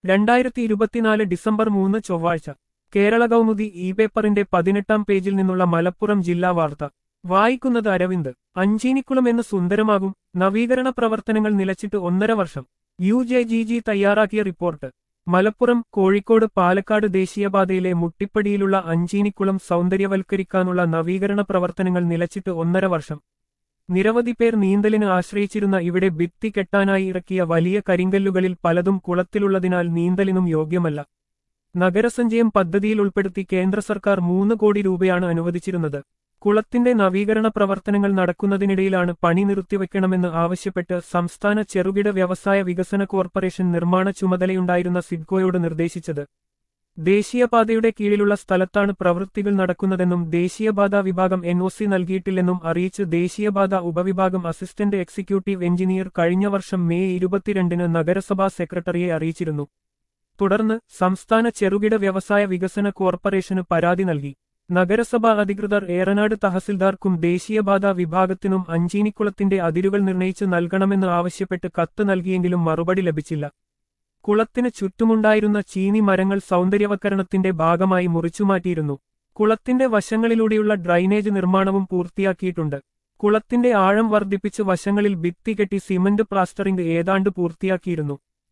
രണ്ടായിരത്തി ഇരുപത്തിനാല് ഡിസംബർ മൂന്ന് ചൊവ്വാഴ്ച കേരള കൗമുദി ഇ പേപ്പറിന്റെ പതിനെട്ടാം പേജിൽ നിന്നുള്ള മലപ്പുറം ജില്ലാ വാർത്ത വായിക്കുന്നത് അരവിന്ദ് അഞ്ചീനിക്കുളം എന്ന് സുന്ദരമാകും നവീകരണ പ്രവർത്തനങ്ങൾ നിലച്ചിട്ട് ഒന്നര വർഷം യു ജെ ജി ജി തയ്യാറാക്കിയ റിപ്പോർട്ട് മലപ്പുറം കോഴിക്കോട് പാലക്കാട് ദേശീയപാതയിലെ മുട്ടിപ്പടിയിലുള്ള അഞ്ചീനിക്കുളം സൗന്ദര്യവൽക്കരിക്കാനുള്ള നവീകരണ പ്രവർത്തനങ്ങൾ നിലച്ചിട്ട് ഒന്നര വർഷം നിരവധി പേർ നീന്തലിന് ആശ്രയിച്ചിരുന്ന ഇവിടെ ഭിത്തി കെട്ടാനായി ഇറക്കിയ വലിയ കരിങ്കല്ലുകളിൽ പലതും കുളത്തിലുള്ളതിനാൽ നീന്തലിനും യോഗ്യമല്ല നഗരസഞ്ചയം പദ്ധതിയിൽ ഉൾപ്പെടുത്തി കേന്ദ്ര സർക്കാർ മൂന്ന് കോടി രൂപയാണ് അനുവദിച്ചിരുന്നത് കുളത്തിന്റെ നവീകരണ പ്രവർത്തനങ്ങൾ നടക്കുന്നതിനിടയിലാണ് പണി നിർത്തിവെക്കണമെന്ന് ആവശ്യപ്പെട്ട് സംസ്ഥാന ചെറുകിട വ്യവസായ വികസന കോർപ്പറേഷൻ നിർമ്മാണ ചുമതലയുണ്ടായിരുന്ന സിഡ്കോയോട് നിർദ്ദേശിച്ചത് ദേശീയപാതയുടെ കീഴിലുള്ള സ്ഥലത്താണ് പ്രവൃത്തികൾ നടക്കുന്നതെന്നും ദേശീയപാത വിഭാഗം എൻ ഒ സി നൽകിയിട്ടില്ലെന്നും അറിയിച്ച് ദേശീയപാത ഉപവിഭാഗം അസിസ്റ്റന്റ് എക്സിക്യൂട്ടീവ് എഞ്ചിനീയർ കഴിഞ്ഞ വർഷം മെയ് ഇരുപത്തിരണ്ടിന് നഗരസഭാ സെക്രട്ടറിയെ അറിയിച്ചിരുന്നു തുടർന്ന് സംസ്ഥാന ചെറുകിട വ്യവസായ വികസന കോർപ്പറേഷന് പരാതി നൽകി നഗരസഭാ അധികൃതർ ഏറനാട് തഹസിൽദാർക്കും ദേശീയപാത വിഭാഗത്തിനും അഞ്ചീനിക്കുളത്തിന്റെ അതിരുകൾ നിർണയിച്ച് നൽകണമെന്ന് ആവശ്യപ്പെട്ട് കത്ത് നൽകിയെങ്കിലും മറുപടി ലഭിച്ചില്ല കുളത്തിന് ചുറ്റുമുണ്ടായിരുന്ന ചീനി മരങ്ങൾ സൗന്ദര്യവൽക്കരണത്തിന്റെ ഭാഗമായി മുറിച്ചുമാറ്റിയിരുന്നു കുളത്തിന്റെ വശങ്ങളിലൂടെയുള്ള ഡ്രൈനേജ് നിർമ്മാണവും പൂർത്തിയാക്കിയിട്ടുണ്ട് കുളത്തിന്റെ ആഴം വർദ്ധിപ്പിച്ച് വശങ്ങളിൽ ഭിത്തി കെട്ടി സിമന്റ് പ്ലാസ്റ്ററിംഗ് ഏതാണ്ട് പൂർത്തിയാക്കിയിരുന്നു